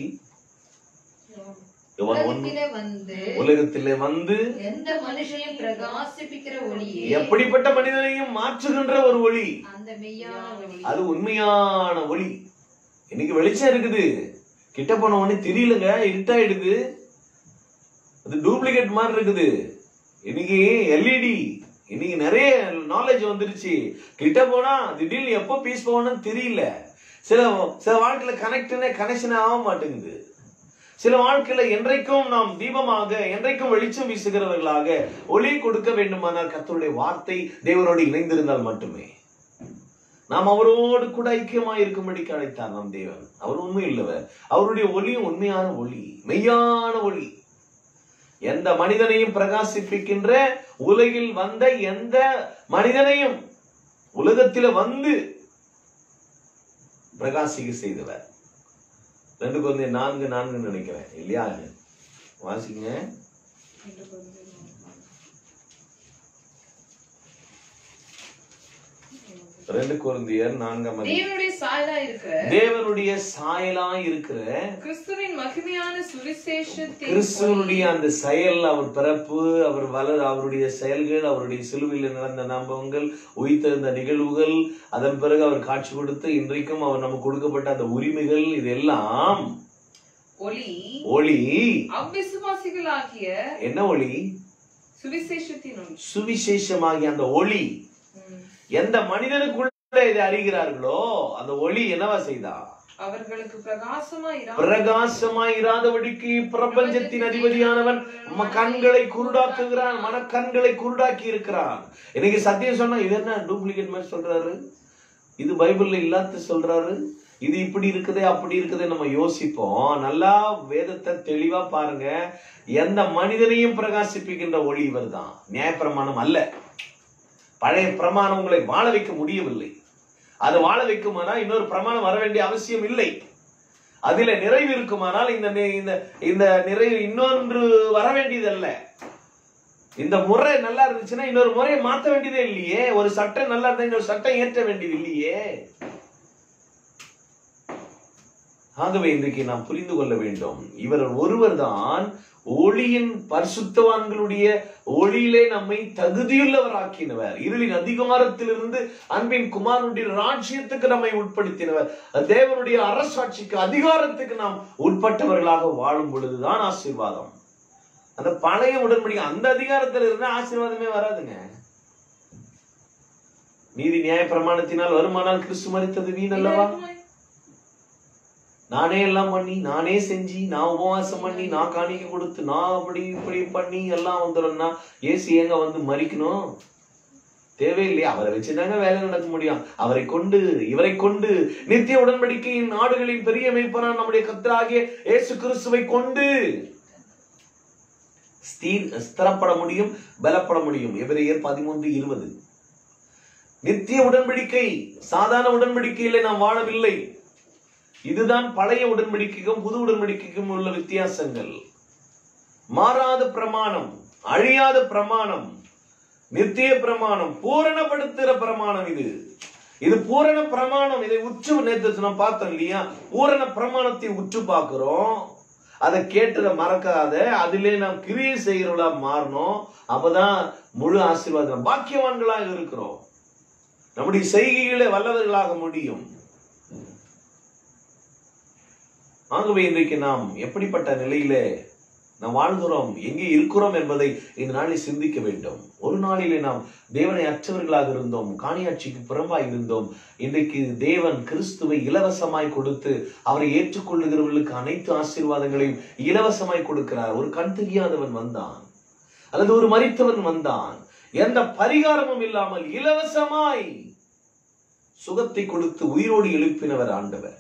யோவான் ஒண்ணு உலகத்திலே வந்து உலகத்திலே வந்து எந்த மனுஷனையும் பிரகாசிப்பிக்கிற ஒளியே எப்படிப்பட்ட மனிதனையும் மாற்றுகின்ற ஒரு ஒளி அந்த மெய்யான ஒளி அது உண்மையான ஒளி இன்னைக்கு வெளிச்சம் இருக்குது கிட்ட போன உடனே தெரியலங்க இருட்டாயிடுது அது டூப்ளிகேட் மாதிரி இருக்குது இன்னைக்கு எல்இடி இன்னைக்கு நிறைய நாலேஜ் வந்துருச்சு கிட்ட போனா திடீர்னு எப்போ பீஸ் போகணும்னு தெரியல சில சில வாழ்க்கையில கனெக்டனே கனெக்ஷன் ஆக மாட்டேங்குது சில வாழ்க்கையில என்றைக்கும் நாம் தீபமாக என்றைக்கும் வெளிச்சம் வீசுகிறவர்களாக ஒளி கொடுக்க வேண்டுமானால் கர்த்தருடைய வார்த்தை தேவனோடு இணைந்திருந்தால் மட்டுமே நாம் அவரோடு கூட ஐக்கியமா இருக்கும்படிக்கு அழைத்தார் நம் தேவன் அவர் உண்மை இல்லவர் அவருடைய ஒளியும் உண்மையான ஒளி மெய்யான ஒளி எந்த மனிதனையும் பிரகாசிப்பிக்கின்ற உலகில் வந்த எந்த மனிதனையும் உலகத்தில வந்து பிரகாசிக்க செய்தவர் ரெண்டு குழந்தை நான்கு நான்கு நினைக்கிறேன் இல்லையா வாசிங்க ரெண்டு குழந்தையர் நான்காம் அதிகாரம். தேவனுடைய சாயலா இருக்கிற தேவனுடைய சாயலா இருக்கிற கிறிஸ்துவின் மகிமையான சுவிசேஷத்தின் கிறிஸ்துவனுடைய அந்த செயல் அவர் பிறப்பு அவர் வள அவருடைய செயல்கள் அவருடைய சிலுவையில் நடந்த நம்பவங்கள் உயிர்த்தெழுந்த நிகழ்வுகள் அதன் பிறகு அவர் காட்சி கொடுத்து இன்றைக்கும் அவர் நமக்கு கொடுக்கப்பட்ட அந்த உரிமைகள் இதெல்லாம் ஒளி ஒளி அவ்விசுவாசிகளாகிய என்ன ஒளி சுவிசேஷத்தின் ஒளி சுவிசேஷமாகிய அந்த ஒளி ம். எந்த மனிதனுக்குள்ள இதை அறிகிறார்களோ அந்த ஒளி என்னவா செய்தா அவர்களுக்கு பிரகாசமா பிரகாசமாய் இராதபடிக்கு பிரபஞ்சத்தின் அதிபதியானவன் நம்ம கண்களை குருடாக்குகிறான் மனக்கண்களை குருடாக்கி இருக்கிறான் இன்னைக்கு சத்தியம் சொன்னா இது என்ன டூப்ளிகேட் மாதிரி சொல்றாரு இது பைபிள்ல இல்லாத சொல்றாரு இது இப்படி இருக்குதே அப்படி இருக்குதே நம்ம யோசிப்போம் நல்லா வேதத்தை தெளிவா பாருங்க எந்த மனிதனையும் பிரகாசிப்பிக்கின்ற ஒளி இவர்தான் நியாயப்பிரமாணம் அல்ல பழைய பிரமாணம் உங்களை வாழ வைக்க முடியவில்லை அது வாழ வைக்குமானால் இன்னொரு பிரமாணம் வர வேண்டிய அவசியம் இல்லை அதில நிறைவு இருக்குமானால் இந்த நி- இந்த இந்த நிறைவு இன்னொன்று வர வேண்டியதல்ல இந்த முறை நல்லா இருந்துச்சுன்னா இன்னொரு முறையை மாத்த வேண்டியதே இல்லையே ஒரு சட்டம் நல்லா இருந்தா இன்னொரு சட்டம் ஏற்ற வேண்டியது இல்லையே ஆகவே இன்றைக்கு நாம் புரிந்து கொள்ள வேண்டும் இவர் ஒருவர்தான் ஒளியின் பரிசுத்தவான்களுடைய ஒளியிலே நம்மை தகுதியுள்ளவராக்கினவர் இருளின் அதிகாரத்திலிருந்து அன்பின் குமாரனுடைய ராஜ்யத்துக்கு நம்மை உட்படுத்தினவர் தேவனுடைய அரசாட்சிக்கு அதிகாரத்துக்கு நாம் உட்பட்டவர்களாக வாழும் பொழுதுதான் ஆசீர்வாதம் அந்த பழைய உடன்படிக்கை அந்த அதிகாரத்தில் இருந்தா ஆசீர்வாதமே வராதுங்க நீதி நியாய பிரமாணத்தினால் வருமானால் கிறிஸ்து மறித்தது வீண் அல்லவா நானே எல்லாம் பண்ணி நானே செஞ்சு நான் உபவாசம் பண்ணி நான் காணிக்கை கொடுத்து நான் அப்படி இப்படி பண்ணி எல்லாம் வந்துடும்னா ஏசு ஏங்க வந்து மறிக்கணும் தேவையில்லையா அவரை வச்சுதாங்க வேலை நடக்க முடியும் அவரை கொண்டு இவரை கொண்டு நித்திய உடன்படிக்கையின் நாடுகளின் பெரிய மெய்ப்பனான் நம்முடைய கத்தராகிய இயேசு கிறிஸ்துவை கொண்டு ஸ்தீர் ஸ்திரப்பட முடியும் பலப்பட முடியும் எபிரேயர் பதிமூன்று இருபது நித்திய உடன்படிக்கை சாதாரண உடன்படிக்கையிலே நாம் வாழவில்லை இதுதான் பழைய உடன்படிக்கைக்கும் புது உடன்படிக்கைக்கும் உள்ள வித்தியாசங்கள் மாறாத பிரமாணம் அழியாத பிரமாணம் நித்திய பிரமாணம் பூரணப்படுத்துகிற பிரமாணம் இது இது பூரண பிரமாணம் இதை உற்று நேற்று நம்ம பார்த்தோம் இல்லையா பூரண பிரமாணத்தை உற்று பார்க்கிறோம் அதை கேட்டதை மறக்காத அதிலே நாம் கிரியை செய்கிறவளா மாறணும் அப்பதான் முழு ஆசீர்வாதம் பாக்கியவான்களாக இருக்கிறோம் நம்முடைய செய்கைகளை வல்லவர்களாக முடியும் ஆகவே இன்றைக்கு நாம் எப்படிப்பட்ட நிலையிலே நாம் வாழ்கிறோம் எங்கே இருக்கிறோம் என்பதை இந்த நாளில் சிந்திக்க வேண்டும் ஒரு நாளிலே நாம் தேவனை அற்றவர்களாக இருந்தோம் காணியாட்சிக்கு புறம்பாய் இருந்தோம் இன்றைக்கு தேவன் கிறிஸ்துவை இலவசமாய் கொடுத்து அவரை ஏற்றுக்கொள்ளுகிறவர்களுக்கு அனைத்து ஆசீர்வாதங்களையும் இலவசமாய் கொடுக்கிறார் ஒரு கண் தெரியாதவன் வந்தான் அல்லது ஒரு மரித்தவன் வந்தான் எந்த பரிகாரமும் இல்லாமல் இலவசமாய் சுகத்தை கொடுத்து உயிரோடு எழுப்பினவர் ஆண்டவர்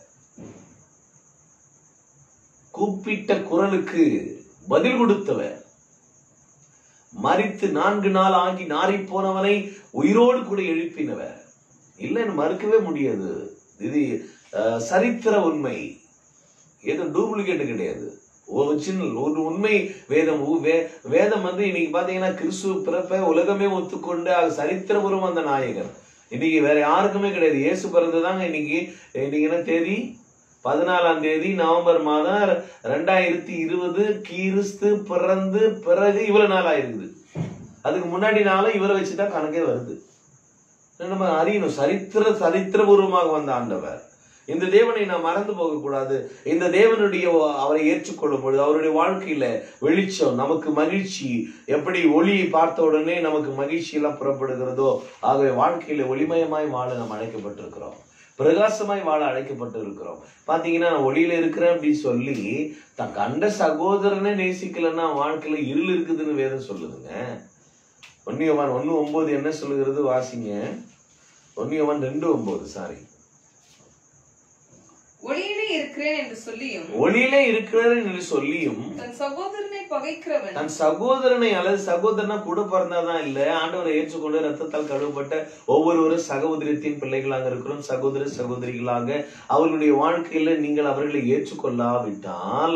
கூப்பிட்ட குரலுக்கு பதில் கொடுத்தவர் மறித்து நான்கு நாள் ஆகி நாறி போனவனை உயிரோடு கூட எழுப்பினவர் இல்லைன்னு மறுக்கவே முடியாது இது அஹ், சரித்திர உண்மை ஏதோ டூப்ளிகேட் கிடையாது ஒரிஜினல் ஒரு உண்மை வேதம் உ- வே- வேதம் வந்து இன்னைக்கு பாத்தீங்கன்னா கிறிஸ்துவ பிறப்பை உலகமே ஒத்துக்கொண்டு அது சரித்திரபுரம் அந்த நாயகர் இன்னைக்கு வேற யாருக்குமே கிடையாது இயேசு பிறந்ததாங்க இன்னைக்கு இன்னைக்கு என்ன தேதி பதினாலாம் தேதி நவம்பர் மாதம் ரெண்டாயிரத்தி இருபது கிறிஸ்து பிறந்து பிறகு இவ்வளவு நாள் ஆயிருக்குது அதுக்கு முன்னாடி நாளும் இவரை வச்சுதான் கணக்கே வருது நம்ம அறியணும் சரித்திர சரித்திரபூர்வமாக வந்த ஆண்டவர் இந்த தேவனை நாம் மறந்து போக கூடாது இந்த தேவனுடைய அவரை ஏற்றுக்கொள்ளும் பொழுது அவருடைய வாழ்க்கையில வெளிச்சம் நமக்கு மகிழ்ச்சி எப்படி ஒளியை பார்த்த உடனே நமக்கு மகிழ்ச்சி எல்லாம் புறப்படுகிறதோ ஆகவே வாழ்க்கையில ஒளிமயமாய் வாழ நாம் அழைக்கப்பட்டிருக்கிறோம் பிரகாசமாய் வாழ அழைக்கப்பட்டு இருக்கிறோம் பாத்தீங்கன்னா நான் ஒளியில இருக்கிறேன் அப்படின்னு சொல்லி தன் கண்ட சகோதரனை நேசிக்கலன்னா வாழ்க்கையில இருள் இருக்குதுன்னு வேதம் சொல்லுதுங்க ஒன்னியவன் ஒன்னு ஒன்பது என்ன சொல்லுகிறது வாசிங்க ஒன்னியவன் ரெண்டு ஒன்பது சாரி ஒளியிலே இருக்கிறேன் என்று சொல்லியும் ஒளியிலே இருக்கிறார் என்று சொல்லியும் தன் சகோதரனை பகைக்கிறவன் தன் சகோதரனை அல்லது சகோதரனா கூட பிறந்தாதான் இல்ல ஆண்டவரை ஏற்றுக்கொண்டு ரத்தத்தால் கழுவப்பட்ட ஒவ்வொருவரும் சகோதரத்தின் பிள்ளைகளாக இருக்கிறோம் சகோதர சகோதரிகளாக அவர்களுடைய வாழ்க்கையில நீங்கள் அவர்களை ஏற்றுக்கொள்ளாவிட்டால்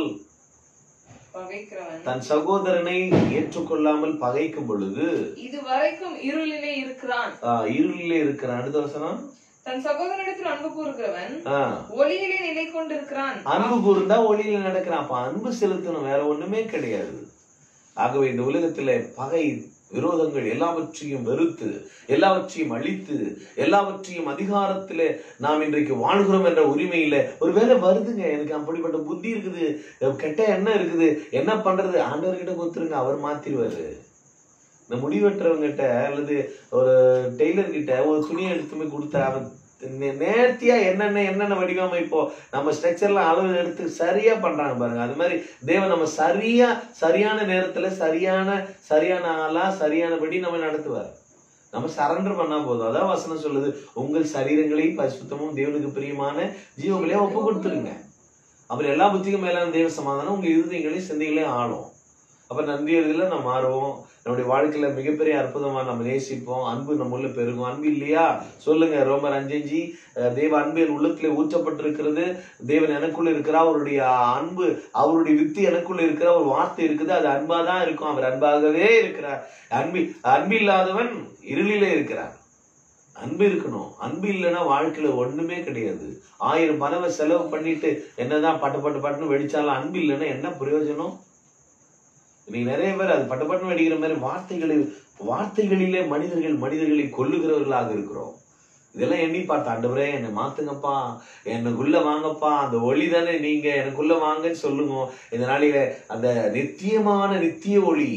பகைக்கிறவன் தன் சகோதரனை ஏற்றுக்கொள்ளாமல் பகைக்கும் பொழுது இதுவரைக்கும் இருளிலே இருக்கிறான் ஆஹ், இருளிலே இருக்கிற அடுத்த வசனம் தன் சகோதரனிடத்தில் அன்பு கூறுகிறவன் ஆஹ், ஒளியிலே நிலை கொண்டிருக்கிறான் அன்பு கூர்ந்தா ஒளியில நடக்கிறான் அப்ப அன்பு செலுத்தணும் வேற ஒண்ணுமே கிடையாது ஆகவே இந்த உலகத்துல பகை விரோதங்கள் எல்லாவற்றையும் வெறுத்து எல்லாவற்றையும் அழித்து எல்லாவற்றையும் அதிகாரத்திலே நாம் இன்றைக்கு வாழ்கிறோம் என்ற உரிமையில ஒருவேளை வருதுங்க எனக்கு அப்படிப்பட்ட புத்தி இருக்குது கெட்ட எண்ணம் இருக்குது என்ன பண்றது ஆண்டவர்கிட்ட கொடுத்துருங்க அவர் மாத்திருவாரு இந்த முடிவெட்டுறவங்கிட்ட அல்லது ஒரு டெய்லர் கிட்ட ஒரு துணியை எடுத்து போய் கொடுத்தா அவன் நே- நேர்த்தியா என்னென்ன என்னென்ன வடிவமைப்போ நம்ம ஸ்ட்ரக்சர்ல அளவு எடுத்து சரியா பண்றாங்க பாருங்க அது மாதிரி தேவன் நம்ம சரியா சரியான நேரத்துல சரியான சரியான ஆளா சரியானபடி நம்ம நடத்துவார் நம்ம சரண்டர் பண்ணா போதும் அதான் வசனம் சொல்லுது உங்கள் சரீரங்களை பரிசுத்தமும் தேவனுக்கு பிரியமான ஜீவங்களையும் ஒப்பு கொடுத்துருங்க அப்புறம் எல்லா புத்திக்கும் மேலான தேவ சமாதானம் உங்க இருதயங்களையும் சிந்தைகளையும் ஆளும் அப்ப நன்றியதில் நம்ம மாறுவோம் நம்முடைய வாழ்க்கையில மிகப்பெரிய அற்புதமா நம்ம நேசிப்போம் அன்பு நம்ம உள்ள பெருகும் அன்பு இல்லையா சொல்லுங்க ரோமர் அஞ்சஞ்சு அஹ் தேவ அன்பு என் உள்ளத்துல ஊற்றப்பட்டிருக்கிறது தேவன் எனக்குள்ள இருக்கிறா அவருடைய அன்பு அவருடைய வித்து எனக்குள்ள இருக்கிற ஒரு வார்த்தை இருக்குது அது அன்பா தான் இருக்கும் அவர் அன்பாகவே இருக்கிறார் அன்பு அன்பு இல்லாதவன் இருளிலே இருக்கிறார் அன்பு இருக்கணும் அன்பு இல்லைன்னா வாழ்க்கையில ஒண்ணுமே கிடையாது ஆயிரம் பணவை செலவு பண்ணிட்டு என்னதான் பட்டு பட்டு பட்டுன்னு வெடிச்சாலும் அன்பு இல்லைன்னா என்ன பிரயோஜனம் இன்னைக்கு நிறைய பேர் அது பட்டு பட்டுன்னு வெடிக்கிற மாதிரி வார்த்தைகளை வார்த்தைகளிலே மனிதர்கள் மனிதர்களை கொல்லுகிறவர்களாக இருக்கிறோம் இதெல்லாம் எண்ணி பார்த்த ஆண்டவரே என்னை மாத்துங்கப்பா எனக்குள்ள வாங்கப்பா அந்த ஒளி தானே நீங்க எனக்குள்ள வாங்கன்னு சொல்லுங்க இந்த நாளில அந்த நித்தியமான நித்திய ஒளி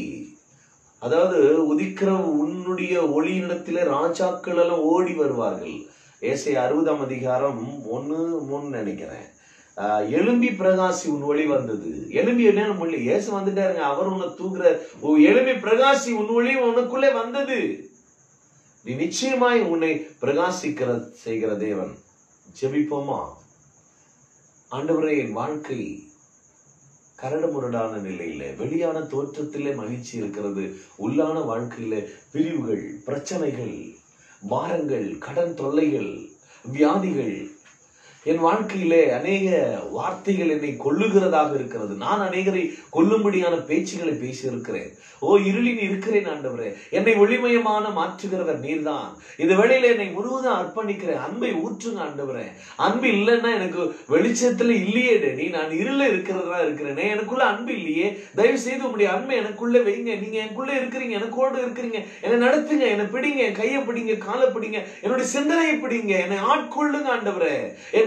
அதாவது உதிக்கிற உன்னுடைய ஒளியிடத்திலே ராஜாக்கள் எல்லாம் ஓடி வருவார்கள் ஏசை அறுபதாம் அதிகாரம் ஒண்ணு மூணு நினைக்கிறேன் ஆஹ் எலும்பி பிரகாசி உன் ஒளி வந்தது எலும்பி என்ன மொழி ஏசு வந்துட்டாருங்க அவர் உன்னை தூக்குற உன் எலும்பி பிரகாசி உன் ஒளி உனக்குள்ளே வந்தது நீ நிச்சயமாய் உன்னை பிரகாசிக்கிற செய்கிற தேவன் ஜெபிப்போமா ஆண்டவரே என் வாழ்க்கை கரடு முரடான நிலையில வெளியான தோற்றத்திலே மகிழ்ச்சி இருக்கிறது உள்ளான வாழ்க்கையில பிரிவுகள் பிரச்சனைகள் பாரங்கள் கடன் தொல்லைகள் வியாதிகள் என் வாழ்க்கையிலே அநேக வார்த்தைகள் என்னை கொல்லுகிறதாக இருக்கிறது நான் அநேகரை கொல்லும்படியான பேச்சுகளை பேசி இருக்கிறேன் ஓ இருளில் இருக்கிறேன் ஆண்டவரே என்னை ஒளிமயமான மாற்றுகிறவர் நீர்தான் இந்த வேளையில என்னை முழுவதும் அர்ப்பணிக்கிறேன் அன்பை ஊற்றுங்க ஆண்டவரே அன்பு இல்லைன்னா எனக்கு வெளிச்சத்துல இல்லையே நீ நான் இருள இருக்கிறதா இருக்கிறேனே எனக்குள்ள அன்பு இல்லையே தயவு செய்து உங்களுடைய அன்பை எனக்குள்ள வைங்க நீங்க எனக்குள்ள இருக்கிறீங்க எனக்கோடு இருக்கிறீங்க என்னை நடத்துங்க என்னை பிடிங்க என் கையை பிடிங்க காலை பிடிங்க என்னுடைய சிந்தனையை பிடிங்க என்னை ஆட்கொள்ளுங்க ஆண்டவரே என்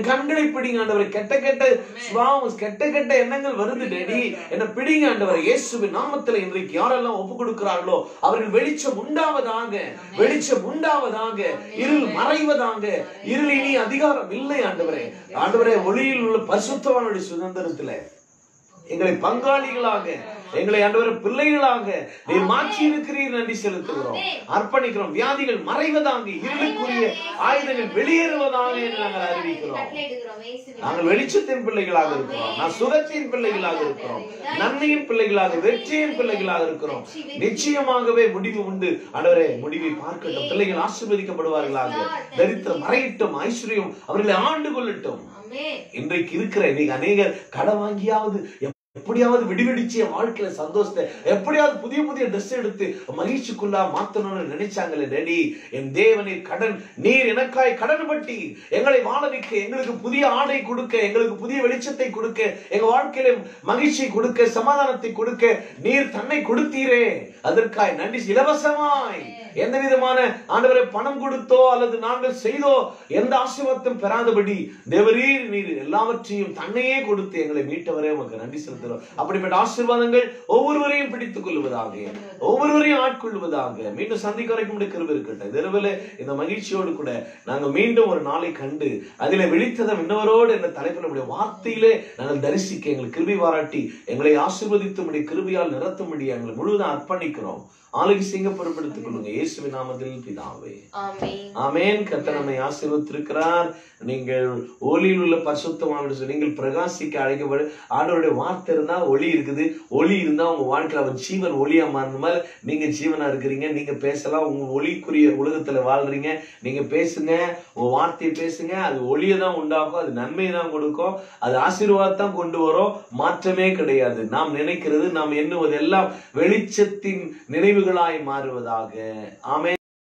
என் கண்களை பிடிங்க ஆண்டவரை கெட்ட கெட்ட சுபாவம் கெட்ட கெட்ட எண்ணங்கள் வருது டேடி என்ன பிடிங்க ஆண்டவரை இயேசுவின் நாமத்துல இன்றைக்கு யாரெல்லாம் ஒப்பு கொடுக்கிறார்களோ அவர்கள் வெளிச்சம் உண்டாவதாக வெளிச்சம் உண்டாவதாக இருள் மறைவதாக இருள் இனி அதிகாரம் இல்லை ஆண்டவரே ஆண்டவரே ஒளியில் உள்ள பரிசுத்தவானுடைய சுதந்திரத்துல எங்களை பங்காளிகளாக எங்களை ஆண்டவர் பிள்ளைகளாக நீர் மாற்றி இருக்கிறீர் நன்றி செலுத்துகிறோம் அர்ப்பணிக்கிறோம் வியாதிகள் மறைவதாக இருளுக்குரிய ஆயுதங்கள் வெளியேறுவதாக என்று நாங்கள் அறிவிக்கிறோம் கட்டளையிடுகிறோம் இயேசுவின் நாங்கள் வெளிச்சத்தின் பிள்ளைகளாக இருக்கிறோம் நான் சுகத்தின் பிள்ளைகளாக இருக்கிறோம் நன்மையின் பிள்ளைகளாக வெற்றியின் பிள்ளைகளாக இருக்கிறோம் நிச்சயமாகவே முடிவு உண்டு ஆண்டவரே முடிவை பார்க்கட்டும் பிள்ளைகள் ஆசீர்வதிக்கப்படுவார்களாக தரித்திரம் மறையட்டும் ஐஸ்வர்யம் அவர்களை ஆண்டு கொள்ளட்டும் ஆமென் இன்றைக்கு இருக்கிற இன்னைக்கு அநேகர் கடன் வாங்கியாவது எப்படியாவது விடுவிடிச்சு என் வாழ்க்கையில சந்தோஷத்தை எப்படியாவது புதிய புதிய ட்ரெஸ் எடுத்து மகிழ்ச்சிக்குள்ளா மாத்தணும்னு நினைச்சாங்களே டேடி என் தேவனே கடன் நீர் எனக்காய் கடன் பட்டி எங்களை வாழ வைக்க எங்களுக்கு புதிய ஆடை கொடுக்க எங்களுக்கு புதிய வெளிச்சத்தை கொடுக்க எங்க வாழ்க்கையில மகிழ்ச்சி கொடுக்க சமாதானத்தை கொடுக்க நீர் தன்னை கொடுத்தீரே அதற்காய் நன்றி இலவசமாய் எந்த விதமான ஆண்டவரை பணம் கொடுத்தோ அல்லது நாங்கள் செய்தோ எந்த ஆசீர்வாதத்தையும் பெறாதபடி தேவரீர் நீர் எல்லாவற்றையும் தன்னையே கொடுத்து எங்களை மீட்டவரே உமக்கு நன்றி செலுத்துகிறோம் அப்படிப்பட்ட ஆசீர்வாதங்கள் ஒவ்வொருவரையும் பிடித்துக் கொள்வதாக ஒவ்வொருவரையும் ஆட்கொள்வதாக மீண்டும் சந்திக்க வரைக்கும் உடைய கிருபை இருக்கட்டும் இந்த இரவுல இந்த மகிழ்ச்சியோடு கூட நாங்க மீண்டும் ஒரு நாளை கண்டு அதிலே விழித்ததம் இன்னவரோடு என்ற தலைப்பில் நம்முடைய வார்த்தையிலே நாங்கள் தரிசிக்க எங்களுக்கு கிருபை பாராட்டி எங்களை ஆசீர்வதித்து உடைய கிருபையால் நிறத்தும்படி எங்களை முழுவதும் அர்ப்பணிக்கிறோம் ஆளுகை செய்ய பொறுப்படுத்திக் கொள்ளுங்க இயேசுவின் நாமத்தில் பிதாவே ஆமென் ஆமென் கர்த்தர் நம்மை ஆசீர்வதித்திருக்கிறார் நீங்கள் ஒளியில் உள்ள பரிசுத்தமான சொல்லி நீங்கள் பிரகாசிக்க அழைக்கப்படு ஆண்டவருடைய வார்த்தை இருந்தா ஒளி இருக்குது ஒளி இருந்தா உங்க வாழ்க்கையில அவன் ஜீவன் ஒளியா மாறின மாதிரி நீங்க ஜீவனா இருக்கிறீங்க நீங்க பேசலாம் உங்க ஒளிக்குரிய உலகத்துல வாழ்றீங்க நீங்க பேசுங்க உங்க வார்த்தையை பேசுங்க அது ஒளியை தான் உண்டாக்கும் அது நன்மையை தான் கொடுக்கும் அது ஆசீர்வாதத்தான் கொண்டு வரும் மாற்றமே கிடையாது நாம் நினைக்கிறது நாம் எண்ணுவது எல்லாம் வெளிச்சத்தின் நினைவுகளாய் மாறுவதாக ஆமென்